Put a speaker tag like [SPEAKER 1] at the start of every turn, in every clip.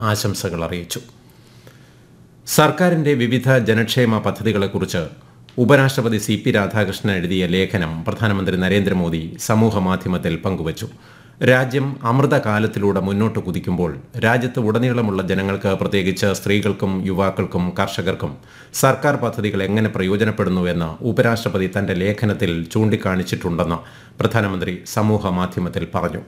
[SPEAKER 1] ആശംസകൾ അറിയിച്ചു സർക്കാരിന്റെ വിവിധ ജനക്ഷേമ പദ്ധതികളെക്കുറിച്ച് ഉപരാഷ്ട്രപതി സി പി രാധാകൃഷ്ണൻ എഴുതിയ ലേഖനം പ്രധാനമന്ത്രി നരേന്ദ്രമോദി സമൂഹമാധ്യമത്തിൽ പങ്കുവച്ചു രാജ്യം അമൃതകാലത്തിലൂടെ മുന്നോട്ട് കുതിക്കുമ്പോൾ രാജ്യത്ത് ഉടനീളമുള്ള ജനങ്ങൾക്ക് പ്രത്യേകിച്ച് സ്ത്രീകൾക്കും യുവാക്കൾക്കും കർഷകർക്കും സർക്കാർ പദ്ധതികൾ എങ്ങനെ പ്രയോജനപ്പെടുന്നുവെന്ന് ഉപരാഷ്ട്രപതി തന്റെ ലേഖനത്തിൽ ചൂണ്ടിക്കാണിച്ചിട്ടുണ്ടെന്ന് പ്രധാനമന്ത്രി സമൂഹ മാധ്യമത്തിൽ പറഞ്ഞു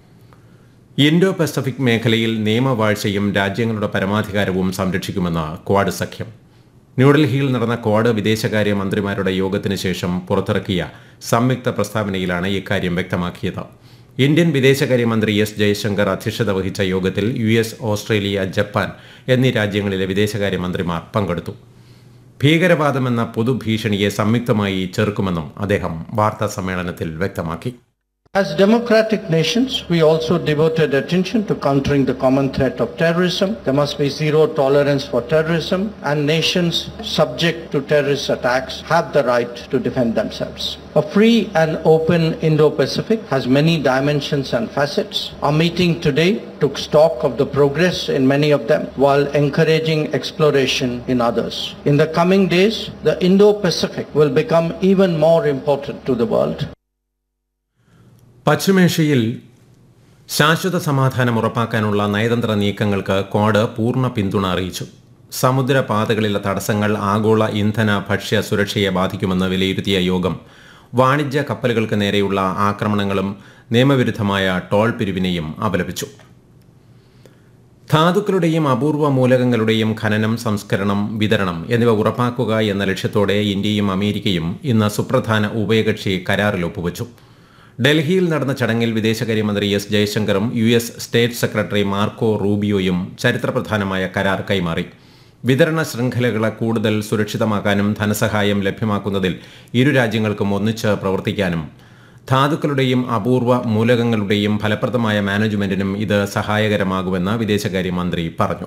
[SPEAKER 1] ഇൻഡോ പസഫിക് മേഖലയിൽ നിയമവാഴ്ചയും രാജ്യങ്ങളുടെ പരമാധികാരവും സംരക്ഷിക്കുമെന്ന് ക്വാഡ് സഖ്യം ന്യൂഡൽഹിയിൽ നടന്ന ക്വാഡ് വിദേശകാര്യ മന്ത്രിമാരുടെ യോഗത്തിന് ശേഷം പുറത്തിറക്കിയ സംയുക്ത പ്രസ്താവനയിലാണ് ഇക്കാര്യം വ്യക്തമാക്കിയത് ഇന്ത്യൻ വിദേശകാര്യമന്ത്രി എസ് ജയശങ്കർ അധ്യക്ഷത വഹിച്ച യോഗത്തിൽ യു എസ് ഓസ്ട്രേലിയ ജപ്പാൻ എന്നീ രാജ്യങ്ങളിലെ വിദേശകാര്യമന്ത്രിമാർ പങ്കെടുത്തു ഭീകരവാദമെന്ന പൊതുഭീഷണിയെ സംയുക്തമായി ചെറുക്കുമെന്നും അദ്ദേഹം വാർത്താ സമ്മേളനത്തിൽ വ്യക്തമാക്കി
[SPEAKER 2] As democratic nations, we also devoted attention to countering the common threat of terrorism. There must be zero tolerance for terrorism and nations subject to terrorist attacks have the right to defend themselves. A free and open Indo-Pacific has many dimensions and facets. Our meeting today took stock of the progress in many of them while encouraging exploration in others. In the coming days, the Indo-Pacific will become even more important to the world.
[SPEAKER 1] പശ്ചിമേഷ്യയിൽ ശാശ്വത സമാധാനം ഉറപ്പാക്കാനുള്ള നയതന്ത്ര നീക്കങ്ങൾക്ക് quad പൂർണ്ണ പിന്തുണ അറിയിച്ചു സമുദ്രപാതകളിലെ തടസ്സങ്ങൾ ആഗോള ഇന്ധന ഭക്ഷ്യ സുരക്ഷയെ ബാധിക്കുമെന്ന് വിലയിരുത്തിയ യോഗം വാണിജ്യ കപ്പലുകൾക്ക് നേരെയുള്ള ആക്രമണങ്ങളും നിയമവിരുദ്ധമായ ടോൾ പിരിവിനെയും അപലപിച്ചു ധാതുക്കളുടെയും അപൂർവ മൂലകങ്ങളുടെയും ഖനനം സംസ്കരണം വിതരണം എന്നിവ ഉറപ്പാക്കുക എന്ന ലക്ഷ്യത്തോടെ ഇന്ത്യയും അമേരിക്കയും ഇന്ന് സുപ്രധാന ഉഭയകക്ഷി കരാറിൽ ഒപ്പുവച്ചു ഡൽഹിയിൽ നടന്ന ചടങ്ങിൽ വിദേശകാര്യമന്ത്രി എസ് ജയശങ്കറും U S state secretary Marco റൂബിയോയും ചരിത്രപ്രധാനമായ കരാർ കൈമാറി വിതരണ ശൃംഖലകളെ കൂടുതൽ സുരക്ഷിതമാക്കാനും ധനസഹായം ലഭ്യമാക്കുന്നതിൽ ഇരു രാജ്യങ്ങൾക്കും ഒന്നിച്ച് പ്രവർത്തിക്കാനും ധാതുക്കളുടെയും അപൂർവ മൂലകങ്ങളുടെയും ഫലപ്രദമായ മാനേജ്മെന്റിനും ഇത് സഹായകരമാകുമെന്ന് വിദേശകാര്യമന്ത്രി പറഞ്ഞു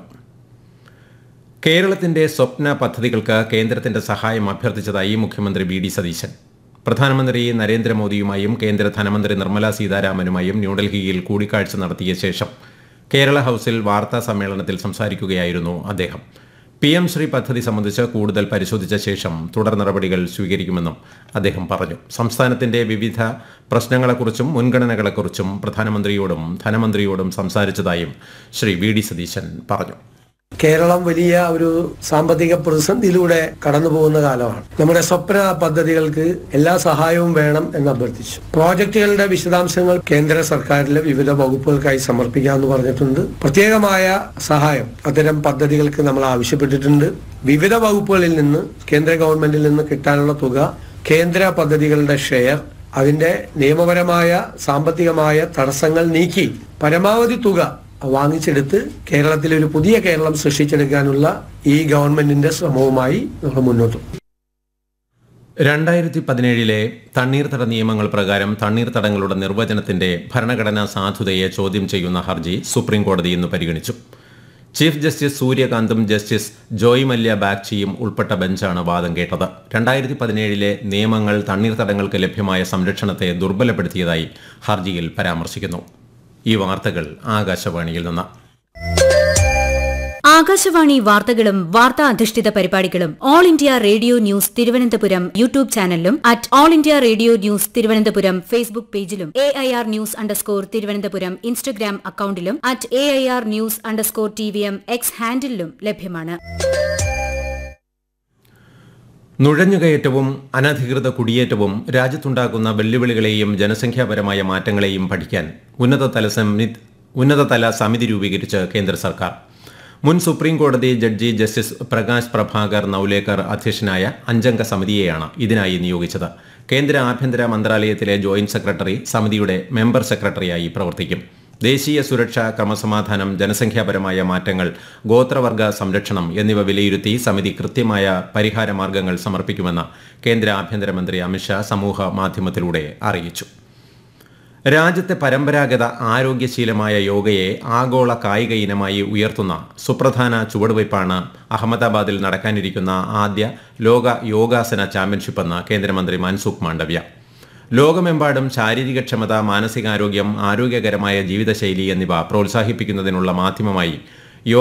[SPEAKER 1] കേരളത്തിന്റെ സ്വപ്ന പദ്ധതികൾക്ക് കേന്ദ്രത്തിന്റെ സഹായം അഭ്യർത്ഥിച്ചതായി മുഖ്യമന്ത്രി വി ഡി സതീശൻ പ്രധാനമന്ത്രി നരേന്ദ്രമോദിയുമായും കേന്ദ്ര ധനമന്ത്രി നിർമ്മല സീതാരാമനുമായും ന്യൂഡൽഹിയിൽ കൂടിക്കാഴ്ച നടത്തിയ ശേഷം കേരള ഹൌസിൽ വാർത്താ സമ്മേളനത്തിൽ സംസാരിക്കുകയായിരുന്നു അദ്ദേഹം പി എം ശ്രീ പദ്ധതി സംബന്ധിച്ച് കൂടുതൽ പരിശോധിച്ച ശേഷം തുടർ നടപടികൾ സ്വീകരിക്കുമെന്നും അദ്ദേഹം പറഞ്ഞു സംസ്ഥാനത്തിന്റെ വിവിധ പ്രശ്നങ്ങളെക്കുറിച്ചും മുൻഗണനകളെക്കുറിച്ചും പ്രധാനമന്ത്രിയോടും ധനമന്ത്രിയോടും സംസാരിച്ചതായും ശ്രീ വി ഡി സതീശൻ പറഞ്ഞു
[SPEAKER 3] കേരളം വലിയ ഒരു സാമ്പത്തിക പ്രതിസന്ധിയിലൂടെ കടന്നു പോകുന്ന കാലമാണ് നമ്മുടെ സ്വപ്ന പദ്ധതികൾക്ക് എല്ലാ സഹായവും വേണം എന്ന് അഭ്യർത്ഥിച്ചു പ്രോജക്റ്റുകളുടെ വിശദാംശങ്ങൾ കേന്ദ്ര സർക്കാരിലെ വിവിധ വകുപ്പുകൾക്കായി സമർപ്പിക്കാമെന്ന് പറഞ്ഞിട്ടുണ്ട് പ്രത്യേകമായ സഹായം അത്തരം പദ്ധതികൾക്ക് നമ്മൾ ആവശ്യപ്പെട്ടിട്ടുണ്ട് വിവിധ വകുപ്പുകളിൽ നിന്ന് കേന്ദ്ര ഗവൺമെന്റിൽ നിന്ന് കിട്ടാനുള്ള തുക കേന്ദ്ര പദ്ധതികളുടെ ഷെയർ അതിന്റെ നിയമപരമായ സാമ്പത്തികമായ തടസ്സങ്ങൾ നീക്കി പരമാവധി തുക വാങ്ങിച്ചെടുത്ത് കേരളത്തിൽ ഒരു പുതിയ കേരളം സൃഷ്ടിച്ചെടുക്കാനുള്ള ഈ ഗവൺമെന്റിന്റെ ശ്രമവുമായി നമ്മൾ മുന്നോട്ട് പോകും.
[SPEAKER 1] രണ്ടായിരത്തി പതിനേഴിലെ തണ്ണീർത്തട നിയമങ്ങൾ പ്രകാരം തണ്ണീർത്തടങ്ങളുടെ നിർവചനത്തിന്റെ ഭരണഘടനാ സാധുതയെ ചോദ്യം ചെയ്യുന്ന ഹർജി സുപ്രീം കോടതി ഇന്ന് പരിഗണിച്ചു ചീഫ് ജസ്റ്റിസ് സൂര്യകാന്തും ജസ്റ്റിസ് ജോയ് മല്യ ബാഗ്ചിയും ഉൾപ്പെട്ട ബെഞ്ചാണ് വാദം കേട്ടത് രണ്ടായിരത്തി പതിനേഴിലെ നിയമങ്ങൾ തണ്ണീർത്തടങ്ങൾക്ക് ലഭ്യമായ സംരക്ഷണത്തെ ദുർബലപ്പെടുത്തിയതായി ഹർജിയിൽ പരാമർശിക്കുന്നു ഈ വാർത്തകൾ ആകാശവാണിയിൽ നിന്ന്
[SPEAKER 4] ആകാശവാണി വാർത്തകളും വാർത്താ അധിഷ്ഠിത പരിപാടികളും All India Radio news Thiruvananthapuram YouTube ചാനലിലും at All India Radio news Thiruvananthapuram Facebook പേജിലും A I R news underscore Thiruvananthapuram Instagram അക്കൌണ്ടിലും at A I R news underscore T V M X ഹാൻഡിലും ലഭ്യമാണ്
[SPEAKER 1] നുഴഞ്ഞുകയറ്റവും അനധികൃത കുടിയേറ്റവും രാജ്യത്തുണ്ടാക്കുന്ന വെല്ലുവിളികളെയും ജനസംഖ്യാപരമായ മാറ്റങ്ങളെയും പഠിക്കാൻ ഉന്നതതല സമിതി ഉന്നതതല സമിതി രൂപീകരിച്ച് കേന്ദ്ര സർക്കാർ മുൻ സുപ്രീം കോടതി ജഡ്ജി ജസ്റ്റിസ് പ്രകാശ് പ്രഭാകർ നൌലേക്കർ അധ്യക്ഷനായ അഞ്ചംഗ സമിതിയെയാണ് ഇതിനായി നിയോഗിച്ചത് കേന്ദ്ര ആഭ്യന്തര മന്ത്രാലയത്തിലെ ജോയിന്റ് സെക്രട്ടറി സമിതിയുടെ മെമ്പർ സെക്രട്ടറിയായി പ്രവർത്തിക്കും ദേശീയ സുരക്ഷ ക്രമസമാധാനം ജനസംഖ്യാപരമായ മാറ്റങ്ങൾ ഗോത്രവർഗ സംരക്ഷണം എന്നിവ വിലയിരുത്തി സമിതി കൃത്യമായ പരിഹാര മാർഗങ്ങൾ സമർപ്പിക്കുമെന്ന് കേന്ദ്ര ആഭ്യന്തരമന്ത്രി അമിത്ഷാ സമൂഹ മാധ്യമത്തിലൂടെ അറിയിച്ചു രാജ്യത്തെ പരമ്പരാഗത ആരോഗ്യശീലമായ യോഗയെ ആഗോള കായിക ഇനമായി ഉയർത്തുന്ന സുപ്രധാന ചുവടുവയ്പ്പാണ് അഹമ്മദാബാദിൽ നടക്കാനിരിക്കുന്ന ആദ്യ ലോക യോഗാസന ചാമ്പ്യൻഷിപ്പെന്ന് കേന്ദ്രമന്ത്രി മൻസുഖ് മാണ്ഡവ്യ ലോകമെമ്പാടും ശാരീരികക്ഷമത മാനസികാരോഗ്യം ആരോഗ്യകരമായ ജീവിതശൈലി എന്നിവ പ്രോത്സാഹിപ്പിക്കുന്നതിനുള്ള മാധ്യമമായി